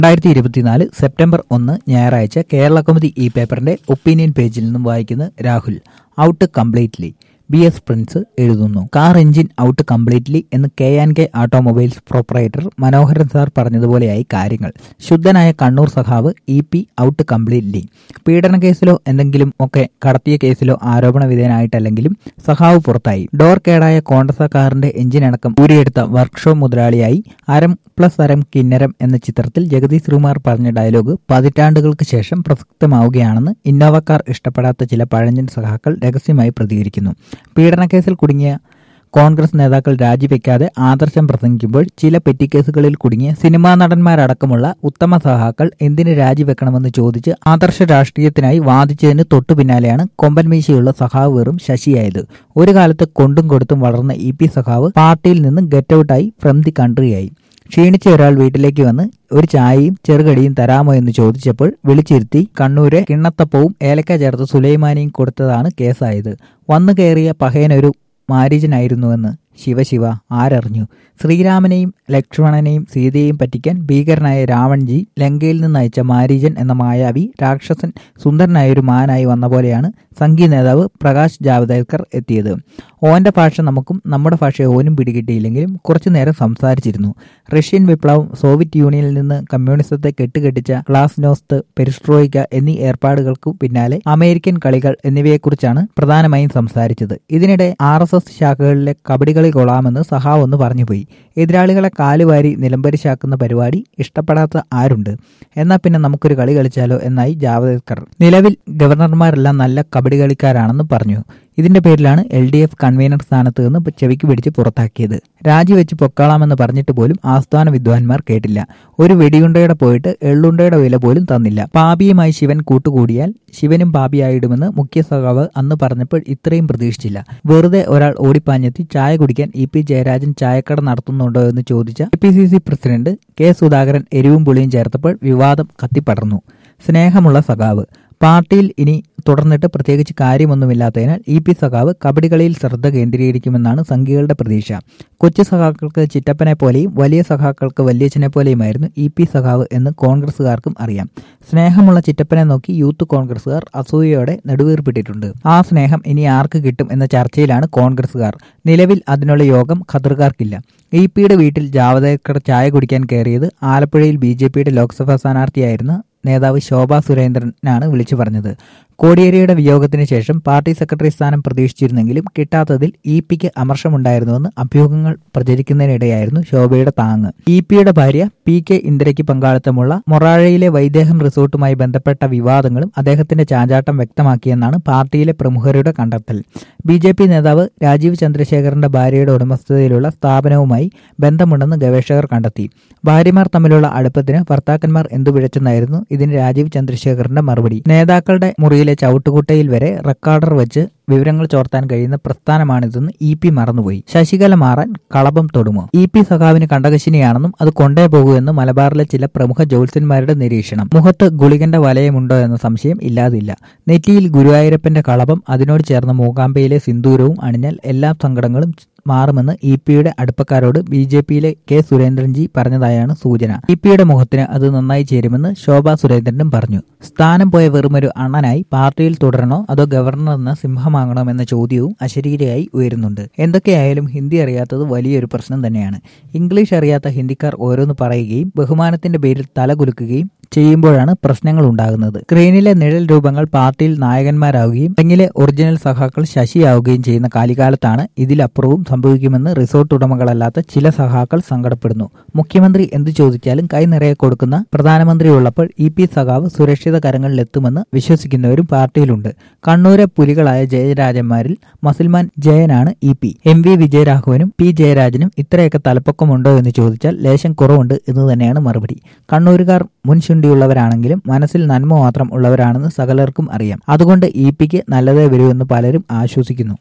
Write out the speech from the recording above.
രണ്ടായിരത്തി ഇരുപത്തിനാല് സെപ്റ്റംബർ ഒന്ന് ഞായറാഴ്ച കേരള കൗമുദി ഈ പേപ്പറിന്റെ ഒപ്പീനിയൻ പേജിൽ നിന്നും വായിക്കുന്നത് Rahul out completely B S Prince എഴുതുന്നു കാർ എഞ്ചിൻ ഔട്ട് കംപ്ലീറ്റ്ലി എന്ന് K and K automobiles proprietor Manoharan sir പറഞ്ഞതുപോലെയായി കാര്യങ്ങൾ ശുദ്ധനായ കണ്ണൂർ സഖാവ് ഇ പി ഔട്ട് കംപ്ലീറ്റ്ലി പീഡന കേസിലോ എന്തെങ്കിലും ഒക്കെ കടത്തിയ കേസിലോ ആരോപണ വിധേയനായിട്ടല്ലെങ്കിലും സഖാവ് പുറത്തായി ഡോർ കേടായ കോൺഗ്രസ് കാറിന്റെ എഞ്ചിനടക്കം ഊരിയെടുത്ത വർക്ക്ഷോപ്പ് മുതലാളിയായി അരം പ്ലസ് അരം കിന്നരം എന്ന ചിത്രത്തിൽ ജഗദീഷ് ശ്രീകുമാർ പറഞ്ഞ ഡയലോഗ് പതിറ്റാണ്ടുകൾക്ക് ശേഷം പ്രസക്തമാവുകയാണെന്ന് ഇന്നോവ കാർ ഇഷ്ടപ്പെടാത്ത ചില പഴഞ്ചൻ സഖാക്കൾ രഹസ്യമായി പ്രതികരിക്കുന്നു പീഡനക്കേസിൽ കുടുങ്ങിയ കോൺഗ്രസ് നേതാക്കൾ രാജിവെക്കാതെ ആദർശം പ്രസംഗിക്കുമ്പോൾ ചില പെറ്റിക്കേസുകളിൽ കുടുങ്ങിയ സിനിമാ നടന്മാരടക്കമുള്ള ഉത്തമ സഹാക്കൾ എന്തിന് രാജിവെക്കണമെന്ന് ചോദിച്ച് ആദർശ രാഷ്ട്രീയത്തിനായി വാദിച്ചതിന് തൊട്ടു പിന്നാലെയാണ് കൊമ്പൻ മീശയുള്ള സഖാവ് വെറും ശശിയായത് ഒരു കാലത്ത് കൊണ്ടും കൊടുത്തും വളർന്ന ഇ പി സഖാവ് പാർട്ടിയിൽ നിന്ന് ഗെറ്റ് ഔട്ടായി ഫ്രം ദി കൺട്രിയായി ക്ഷീണിച്ച ഒരാൾ വീട്ടിലേക്ക് വന്ന് ഒരു ചായയും ചെറുകടിയും തരാമോ എന്ന് ചോദിച്ചപ്പോൾ വിളിച്ചിരുത്തി കണ്ണൂരെ കിണ്ണത്തപ്പവും ഏലക്ക ചേർത്ത് സുലൈമാനിയും കൊടുത്തതാണ് കേസായത് വന്നു കയറിയ പഹയനൊരു മാരീജനായിരുന്നുവെന്ന് ശിവശിവ ആരറിഞ്ഞു ശ്രീരാമനെയും ലക്ഷ്മണനെയും സീതയെയും പറ്റിക്കാൻ ഭീകരനായ രാവൺജി ലങ്കയിൽ നിന്ന് അയച്ച മാരീജൻ എന്ന മായാവി രാക്ഷസൻ സുന്ദരനായ ഒരു മാനായി വന്ന പോലെയാണ് സംഘീയ നേതാവ് പ്രകാശ് ജാവദേക്കർ എത്തിയത് ഓന്റെ ഭാഷ നമുക്കും നമ്മുടെ ഭാഷ ഓനും പിടികിട്ടിയില്ലെങ്കിലും കുറച്ചു നേരം സംസാരിച്ചിരുന്നു റഷ്യൻ വിപ്ലവം സോവിയറ്റ് യൂണിയനിൽ നിന്ന് കമ്മ്യൂണിസത്തെ കെട്ടുകെട്ടിച്ച ക്ലാസ്നോസ്ത് പെരിസ്ട്രോയിക്ക എന്നീ ഏർപ്പാടുകൾക്കു പിന്നാലെ അമേരിക്കൻ കളികൾ എന്നിവയെക്കുറിച്ചാണ് പ്രധാനമായും സംസാരിച്ചത് ഇതിനിടെ ആർ എസ് എസ് ശാഖകളിലെ കബഡികളി കൊള്ളാമെന്ന് സഹാവ് ഒന്ന് പറഞ്ഞുപോയി എതിരാളികളെ കാലുവാരി നിലംപരിശാക്കുന്ന പരിപാടി ഇഷ്ടപ്പെടാത്ത ആരുണ്ട് എന്നാൽ പിന്നെ നമുക്കൊരു കളി കളിച്ചാലോ എന്നായി ജാവദേക്കർ നിലവിൽ ഗവർണർമാരെല്ലാം നല്ല കബഡി കളിക്കാരാണെന്ന് പറഞ്ഞു ഇതിന്റെ പേരിലാണ് എൽ ഡി എഫ് കൺവീനർ സ്ഥാനത്ത് നിന്ന് ചെവിക്ക് പിടിച്ച് പുറത്താക്കിയത് രാജിവെച്ച് പൊക്കാളാമെന്ന് പറഞ്ഞിട്ട് പോലും ആസ്ഥാന വിദ്വാൻമാർ കേട്ടില്ല ഒരു വെടിയുണ്ടയുടെ പോയിട്ട് എള്ളുണ്ടയുടെ വില പോലും തന്നില്ല പാപിയുമായി ശിവൻ കൂട്ടുകൂടിയാൽ ശിവനും പാപിയായിടുമെന്ന് മുഖ്യ സഖാവ് അന്ന് പറഞ്ഞപ്പോൾ ഇത്രയും പ്രതീക്ഷിച്ചില്ല വെറുതെ ഒരാൾ ഓടിപ്പാഞ്ഞെത്തി ചായ കുടിക്കാൻ ഇ പി ജയരാജൻ ചായക്കട നടത്തുന്നുണ്ടോ എന്ന് ചോദിച്ച K P C C president K Sudhakaran എരിവും പുളിയും ചേർത്തപ്പോൾ വിവാദം കത്തിപ്പടർന്നു സ്നേഹമുള്ള സഖാവ് പാർട്ടിയിൽ ഇനി തുടർന്നിട്ട് പ്രത്യേകിച്ച് കാര്യമൊന്നുമില്ലാത്തതിനാൽ ഇ പി സഖാവ് കബഡി കളിയിൽ ശ്രദ്ധ കേന്ദ്രീകരിക്കുമെന്നാണ് സംഘികളുടെ പ്രതീക്ഷ കൊച്ചു സഖാക്കൾക്ക് ചിറ്റപ്പനെ പോലെയും വലിയ സഖാക്കൾക്ക് വല്യച്ഛനെ പോലെയുമായിരുന്നു ഇ പി സഖാവ് എന്ന് കോൺഗ്രസുകാർക്കും അറിയാം സ്നേഹമുള്ള ചിറ്റപ്പനെ നോക്കി യൂത്ത് കോൺഗ്രസുകാർ അസൂയയോടെ നെടുവീർപ്പിട്ടിട്ടുണ്ട് ആ സ്നേഹം ഇനി ആർക്ക് കിട്ടും എന്ന ചർച്ചയിലാണ് കോൺഗ്രസുകാർ നിലവിൽ അതിനുള്ള യോഗം ഖത്തർക്കാർക്കില്ല ഇ പിയുടെ വീട്ടിൽ ജാവദേക്കർ ചായ കുടിക്കാൻ കയറിയത് ആലപ്പുഴയിൽ ബി ജെ പിയുടെ ലോക്സഭാ സ്ഥാനാർത്ഥിയായിരുന്ന നേതാവ് ശോഭാ സുരേന്ദ്രനാണ് വിളിച്ചു പറഞ്ഞത് കോടിയേരിയുടെ വിയോഗത്തിന് ശേഷം പാർട്ടി സെക്രട്ടറി സ്ഥാനം പ്രതീക്ഷിച്ചിരുന്നെങ്കിലും കിട്ടാത്തതിൽ ഇ പിക്ക് അമർഷമുണ്ടായിരുന്നുവെന്ന് അഭ്യൂഹങ്ങൾ പ്രചരിക്കുന്നതിനിടെയായിരുന്നു ശോഭയുടെ താങ്ങ് ഇ പിയുടെ ഭാര്യ പി കെ ഇന്ദിരയ്ക്ക് പങ്കാളിത്തമുള്ള മൊറാഴയിലെ വൈദേഹം റിസോർട്ടുമായി ബന്ധപ്പെട്ട വിവാദങ്ങളും അദ്ദേഹത്തിന്റെ ചാഞ്ചാട്ടം വ്യക്തമാക്കിയെന്നാണ് പാർട്ടിയിലെ പ്രമുഖരുടെ കണ്ടെത്തൽ ബി ജെ പി നേതാവ് രാജീവ് ചന്ദ്രശേഖറിന്റെ ഭാര്യയുടെ ഉടമസ്ഥതയിലുള്ള സ്ഥാപനവുമായി ബന്ധമുണ്ടെന്ന് ഗവേഷകർ കണ്ടെത്തി ഭാര്യമാർ തമ്മിലുള്ള അടുപ്പത്തിന് ഭർത്താക്കന്മാർ എന്തു പിഴച്ചെന്നായിരുന്നു ഇതിന് രാജീവ് ചന്ദ്രശേഖറിന്റെ മറുപടി നേതാക്കളുടെ മുറിയിലെ ചവിട്ടുകുട്ടയിൽ വരെ റെക്കോർഡർ വെച്ച് വിവരങ്ങൾ ചോർത്താൻ കഴിയുന്ന പ്രസ്ഥാനമാണിതെന്ന് ഇ പി മറന്നുപോയി ശശികല മാറാൻ കളഭം തൊടുമോ ഇ പി സഖാവിന് കണ്ടകശിനിയാണെന്നും അത് കൊണ്ടേ പോകൂ എന്ന് മലബാറിലെ ചില പ്രമുഖ ജ്യോത്സ്യന്മാരുടെ നിരീക്ഷണം മുഖത്ത് ഗുളികന്റെ വലയമുണ്ടോ എന്ന സംശയം ഇല്ലാതില്ല നെറ്റിയിൽ ഗുരുവായൂരപ്പന്റെ കളഭം അതിനോട് ചേർന്ന മൂകാംബയിലെ സിന്ദൂരവും അണിഞ്ഞാൽ എല്ലാ സങ്കടങ്ങളും മാറുമെന്ന് ഇ പിയുടെ അടുപ്പക്കാരോട് ബി ജെ പിയിലെ കെ സുരേന്ദ്രൻജി പറഞ്ഞതായാണ് സൂചന ഇ പിയുടെ മുഖത്തിന് അത് നന്നായി ചേരുമെന്ന് ശോഭാ സുരേന്ദ്രനും പറഞ്ഞു സ്ഥാനം പോയ വെറുമൊരു അണ്ണനായി പാർട്ടിയിൽ തുടരണോ അതോ ഗവർണർ എന്ന സിംഹമാകണോ എന്ന ചോദ്യവും അശരീരയായി ഉയരുന്നുണ്ട് എന്തൊക്കെയായാലും ഹിന്ദി അറിയാത്തത് വലിയൊരു പ്രശ്നം തന്നെയാണ് ഇംഗ്ലീഷ് അറിയാത്ത ഹിന്ദിക്കാർ ഓരോന്ന് പറയുകയും ബഹുമാനത്തിന്റെ പേരിൽ തലകുലുക്കുകയും ചെയ്യുമ്പോഴാണ് പ്രശ്നങ്ങൾ ഉണ്ടാകുന്നത് സ്ക്രീനിലെ നിഴൽ രൂപങ്ങൾ പാർട്ടിയിൽ നായകന്മാരാവുകയും തെങ്ങിലെ ഒറിജിനൽ സഖാക്കൾ ശശിയാവുകയും ചെയ്യുന്ന കാലികാലത്താണ് ഇതിലപ്പുറവും സംഭവിക്കുമെന്ന് റിസോർട്ട് ഉടമകളല്ലാത്ത ചില സഖാക്കൾ സങ്കടപ്പെടുന്നു മുഖ്യമന്ത്രി എന്തു ചോദിച്ചാലും കൈ നിറയെ കൊടുക്കുന്ന പ്രധാനമന്ത്രി ഉള്ളപ്പോൾ ഇ പി സഖാവ് സുരക്ഷിത കരങ്ങളിലെത്തുമെന്ന് വിശ്വസിക്കുന്നവരും പാർട്ടിയിലുണ്ട് കണ്ണൂരെ പുലികളായ ജയരാജന്മാരിൽ മസിൽമാൻ ജയനാണ് ഇ പി എം വി വിജയരാഘവനും പി ജയരാജനും ഇത്രയൊക്കെ തലപ്പൊക്കമുണ്ടോ എന്ന് ചോദിച്ചാൽ ലേശം കുറവുണ്ട് എന്ന് തന്നെയാണ് മറുപടി കണ്ണൂരുകാർ മുൻശുണ്ടിയുള്ളവരാണെങ്കിലും മനസ്സിൽ നന്മ മാത്രം ഉള്ളവരാണെന്ന് സകലർക്കും അറിയാം അതുകൊണ്ട് ഇ പിക്ക് നല്ലതേ വരൂ എന്ന് പലരും ആശ്വസിക്കുന്നു